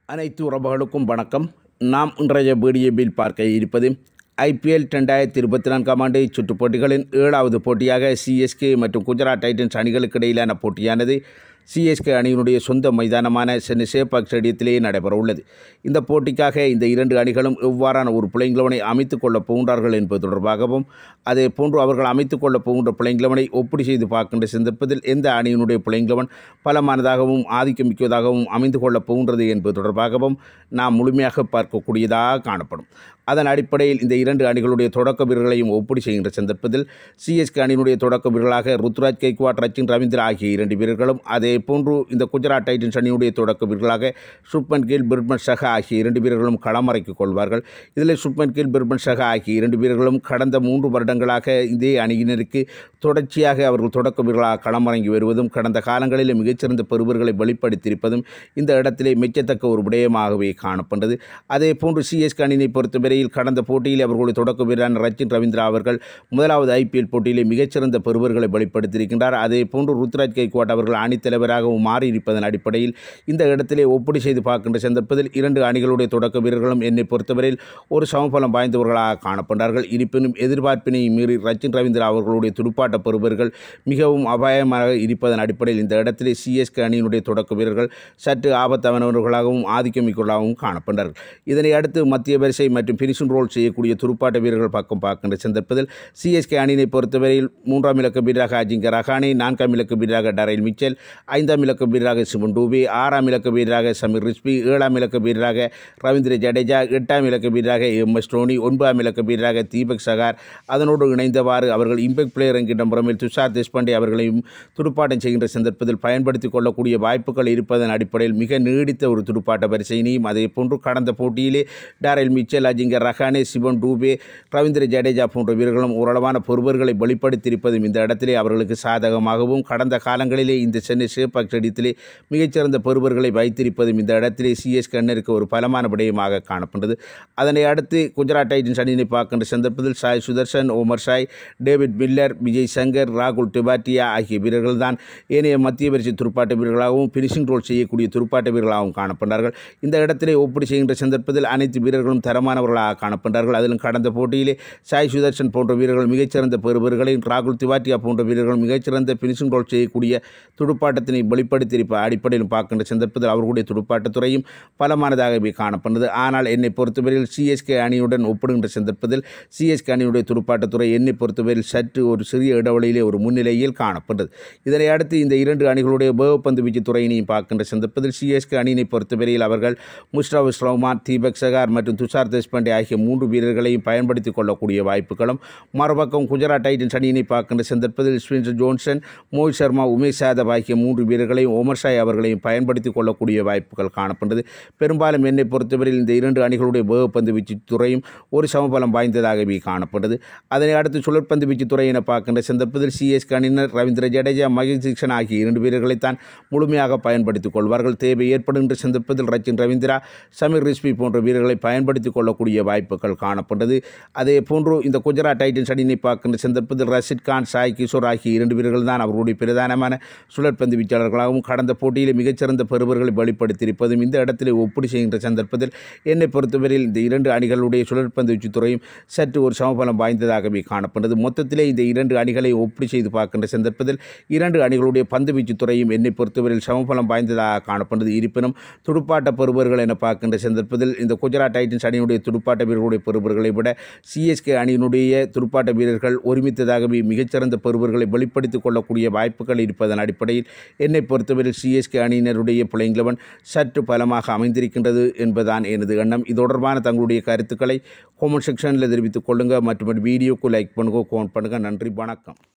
அனைத்து உறவுகளுக்கும் வணக்கம் நாம் இன்றைய வீடியோவில் பார்க்க இருப்பது ஐபிஎல் ரெண்டாயிரத்தி இருபத்தி நான்காம் ஆண்டு சுற்றுப் போட்டிகளின் ஏழாவது போட்டியாக சிஎஸ்கே மற்றும் குஜராத் டைட்டன்ஸ் அணிகளுக்கு இடையிலான போட்டியானது சிஎஸ்கே அணியினுடைய சொந்த மைதானமான சென்னை சேப்பாக் ஸ்டேடியத்திலேயே நடைபெறவுள்ளது இந்த போட்டிக்காக இந்த இரண்டு அணிகளும் எவ்வாறான ஒரு பிள்ளைங்களவனை அமைத்துக் கொள்ளப் போகின்றார்கள் என்பது தொடர்பாகவும் அதே போன்று அவர்கள் அமைத்துக் கொள்ளப் போகின்ற பிள்ளைங்களவனை ஒப்பீடு செய்து பார்க்கின்ற சந்தர்ப்பத்தில் எந்த அணியினுடைய பிள்ளைங்களவன் பலமானதாகவும் ஆதிக்கமிக்கதாகவும் அமைந்து கொள்ளப் போகின்றது என்பது தொடர்பாகவும் நாம் முழுமையாக பார்க்கக்கூடியதாக காணப்படும் அதன் அடிப்படையில் இந்த இரண்டு அணிகளுடைய தொடக்க வீரர்களையும் ஒப்பீடு செய்கின்ற சந்தர்ப்பத்தில் சிஎஸ்கே அணியினுடைய தொடக்க வீரர்களாக ருத்ராஜ் கெய்க்வாட் ரச்சின் ரவீந்திரா ஆகிய இரண்டு வீரர்களும் அதே போன்று இந்த குஜராத் டைட்டன்ஸ் அணியுடைய தொடக்க வீரர்களாக சுப்மன் கில் பிர்மன் ஷஹா ஆகிய இரண்டு வீரர்களும் களமறைக்கிக் கொள்வார்கள் இதில் சுப்மன் கில் பிர்மன் ஷஹா ஆகிய இரண்டு வீரர்களும் கடந்த மூன்று வருடங்களாக இதே அணியினருக்கு தொடர்ச்சியாக அவர்கள் தொடக்க வீரர்களாக களமிறங்கி வருவதும் கடந்த காலங்களில் மிகச்சிறந்த பெறுவர்களை வெளிப்படுத்தியிருப்பதும் இந்த இடத்திலே மெச்சத்தக்க ஒரு விடயமாகவே காணப்பட்டது அதே போன்று சிஎஸ்கே அணியினை பொறுத்தவரையில் கடந்த போட்டியில் அவர்களுடைய தொடக்க வீரரான ரச்சின் ரவீந்திரா அவர்கள் முதலாவது ஐபிஎல் போட்டியிலே மிகச்சிறந்த பெறுவர்களை வெளிப்படுத்தியிருக்கின்றார் அதே போன்று ருத்ராஜ் கைக்வாட் அவர்கள் அணித் தலைவராகவும் மாறியிருப்பதன் அடிப்படையில் இந்த இடத்திலே ஒப்பீடு செய்து பார்க்கின்ற சந்தர்ப்பத்தில் இரண்டு அணிகளுடைய தொடக்க வீரர்களும் என்னை பொறுத்தவரையில் ஒரு சமபலம் வாய்ந்தவர்களாக காணப்பட்டார்கள் இருப்பினும் எதிர்பார்ப்பினை மீறி ரச்சின் ரவீந்திரா அவர்களுடைய துடுப்பாட்ட பெறுவர்கள் மிகவும் அபாயமாக இருப்பதன் அடிப்படையில் இந்த இடத்திலே சிஎஸ்கே அணியினுடைய தொடக்க வீரர்கள் சற்று ஆபத்தானவர்களாகவும் ஆதிக்கமிக்கலாகவும் காணப்பட்டார்கள் இதனை அடுத்து மத்திய வரிசை மற்றும் பினிஷிங் ரோல் செய்யக்கூடிய துடுப்பாட்ட வீரர்கள் பக்கம் பார்க்கின்ற சந்தர்ப்பத்தில் சிஎஸ்கே அணியினை பொறுத்தவரையில் மூன்றாம் இலக்க வீரராக அஜிங்க ரஹானே நான்காம் இலக்க வீரராக டரைல் மிச்சல் ஐந்தாம் இலக்க வீரராக சிவன் டூபே ஆறாம் இலக்க வீரராக சமீர் ரிஸ்பி ஏழாம் இலக்க வீரராக ரவீந்திர ஜடேஜா எட்டாம் இலக்க வீரராக எம் எஸ் டோனி ஒன்பதாம் இலக்க வீரராக தீபக் சகார் அதனோடு இணைந்தவாறு அவர்கள் இம்பேக்ட் பிளேயர் என்கின்ற முறையில் துஷார் தேஷ்பாண்டே அவர்களையும் துடுப்பாட்டம் செய்கின்ற சந்தர்ப்பத்தில் பயன்படுத்திக் கொள்ளக்கூடிய வாய்ப்புகள் இருப்பதன் அடிப்படையில் மிக நீடித்த ஒரு துடுப்பாட்ட வரிசையினையும் அதே போன்று கடந்த போட்டியிலே டாரல் மிச்சல் அஜிங்க ரஹானே சிவன் டூபே ரவீந்திர ஜடேஜா போன்ற வீரர்களும் ஓரளவான பொறுவர்களை வெளிப்படுத்தியிருப்பதும் இந்த இடத்திலே அவர்களுக்கு சாதகமாகவும் கடந்த காலங்களிலே இந்த சென்னை சேப்பாக் ஸ்டேடியத்திலே மிகச்சிறந்த பெறுவர்களை வைத்திருப்பதும் இந்த இடத்திலே சிஎஸ் கண்ணருக்கு ஒரு பலமான விடயமாக காணப்பட்டது அதனை அடுத்து குஜராத் டைட்டன்ஸ் அணியினை பார்க்கின்ற சந்தர்ப்பத்தில் சாய் சுதர்ஷன் ஓமர் சாய் டேவிட் மில்லர் விஜய் சங்கர் ராகுல் டிபாட்டியா ஆகிய வீரர்கள் தான் ஏனைய மத்திய வரிசை துடுப்பாட்ட வீரர்களாகவும் பினிஷிங் ரோல் செய்யக்கூடிய துடுப்பாட்ட வீரர்களாகவும் காணப்பட்டார்கள் இந்த இடத்திலே ஒப்பீடு செய்கின்ற சந்தர்ப்பத்தில் அனைத்து வீரர்களும் தரமானவர்களாக காணப்பட்டார்கள் அதிலும் கடந்த போட்டியிலே சாய் சுதர்ஷன் போன்ற வீரர்கள் மிகச்சிறந்த பெறுவர்களையும் ராகுல் திவாட்டியா போன்ற வீரர்கள் மிகச்சிறந்த பினிஷிங் ரோல் செய்யக்கூடிய துடுப்பாட்டத்தினை வெளிப்படுத்தியிருப்ப அடிப்படையில் பார்க்கின்ற சந்தர்ப்பத்தில் அவர்களுடைய துடுப்பாட்டத்துறையும் பலமானதாகவே காணப்பட்டது ஆனால் என்னை பொறுத்தவரையில் சிஎஸ்கே அணியுடன் ஒப்பிடுகின்ற சந்தர்ப்பத்தில் சிஎஸ்கே அணியுடைய துடுப்பாட்டத்துறை என்னை பொறுத்தவரையில் சற்று ஒரு சிறிய இடைவெளியிலே ஒரு முன்னிலையில் காணப்பட்டது இதனை அடுத்து இந்த இரண்டு அணிகளுடைய வேகப்பந்து வீச்சு துறையினையும் பார்க்கின்ற சந்தர்ப்பத்தில் சிஎஸ்கே அணியினை பொறுத்தவரையில் அவர்கள் முஸ்டாபிஸ் ரஹ்மான் தீபக் சகார் மற்றும் துஷார் தேஷ்பாண்டே ஆகிய மூன்று வீரர்களையும் பயன்படுத்திக் கொள்ளக்கூடிய வாய்ப்புகளும் மறுபக்கம் குஜராத் டைட்டன்ஸ் அணியினை பார்க்கின்ற சந்தர்ப்பத்தில் ஸ்பின்சர் ஜோன்சன் மோஹித் சர்மா உமேஷ் யாதவ் ஆகிய மூன்று வீரர்களையும் ஒமர் ஷாய் அவர்களையும் பயன்படுத்திக் கொள்ளக்கூடிய வாய்ப்புகள் காணப்பட்டது பெரும்பாலும் என்னை பொறுத்தவரையில் இந்த இரண்டு அணிகளுடைய வேகப்பந்து வீச்சு துறையும் ஒரு சமபலம் வாய்ந்ததாகவே காணப்பட்டது அதனை அடுத்து சுழற்பந்து வீச்சு துறை என பார்க்கின்ற சந்தர்ப்பத்தில் சிஎஸ் அணியினர் ரவீந்திர ஜடேஜா மகேஷ் தீக்ஷன் ஆகிய இரண்டு வீரர்களைத்தான் முழுமையாக பயன்படுத்திக் கொள்வார்கள் தேவை ஏற்படுகின்ற சந்தர்ப்பத்தில் ரச்சின் ரவீந்திரா சமீர் ரிஸ்பி போன்ற வீரர்களை பயன்படுத்திக் கொள்ளக்கூடிய வாய்ப்புகள் காணப்பட்டது அதே போன்று இந்த குஜராத் டைட்டன்ஸ் அணியினை பார்க்கின்ற சந்தர்ப்பத்தில் ரஷித் கான் சாய் கிஷோர் ஆகிய இரண்டு வீரர்கள் தான் அவர்களுடைய பிரதானமான சுழற்பந்து வீச்சாளர்களாகவும் கடந்த போட்டியில் மிகச்சிறந்த பெறுவர்களை வெளிப்படுத்தியிருப்பதும் இந்த இடத்திலே ஒப்பீடு செய்கின்ற சந்தர்ப்பத்தில் என்னை பொறுத்தவரையில் இந்த இரண்டு அணிகளுடைய சுழற்பந்து வீச்சு துறையும் சற்று ஒரு சமபலம் வாய்ந்ததாகவே காணப்பட்டது மொத்தத்திலே இந்த இரண்டு அணிகளை ஒப்பீடு செய்து பார்க்கின்ற சந்தர்ப்பத்தில் இரண்டு அணிகளுடைய பந்து வீச்சு துறையும் என்னை பொறுத்தவரையில் சமபலம் வாய்ந்ததாக காணப்பட்டது இருப்பினும் துடுப்பாட்ட பெறுவர்கள் என பார்க்கின்ற சந்தர்ப்பத்தில் இந்த குஜராத் டைட்டன்ஸ் அணியினுடைய துடுப்பாட்ட வீரர்களுடைய பெறுவர்களை விட சிஎஸ்கே அணியினுடைய துடுப்பாட்ட வீரர்கள் ஒருமித்ததாகவே மிகச்சிறந்த பெறுவர்களை வெளிப்படுத்திக் கொள்ளக்கூடிய வாய்ப்புகள் இருப்பதன் அடிப்படையில் என்னை பொறுத்தவரையில் சிஎஸ்கே அணியினருடைய பிள்ளைங்களவன் சற்று பலமாக அமைந்திருக்கின்றது என்பதுதான் எனது எண்ணம் இது தொடர்பான தங்களுடைய கருத்துக்களை கோமெண்ட் செக்ஷனில் தெரிவித்துக் கொள்ளுங்கள் மற்றும் வீடியோக்கு லைக் பண்ணுங்க கோமெண்ட் பண்ணுங்கள் நன்றி வணக்கம்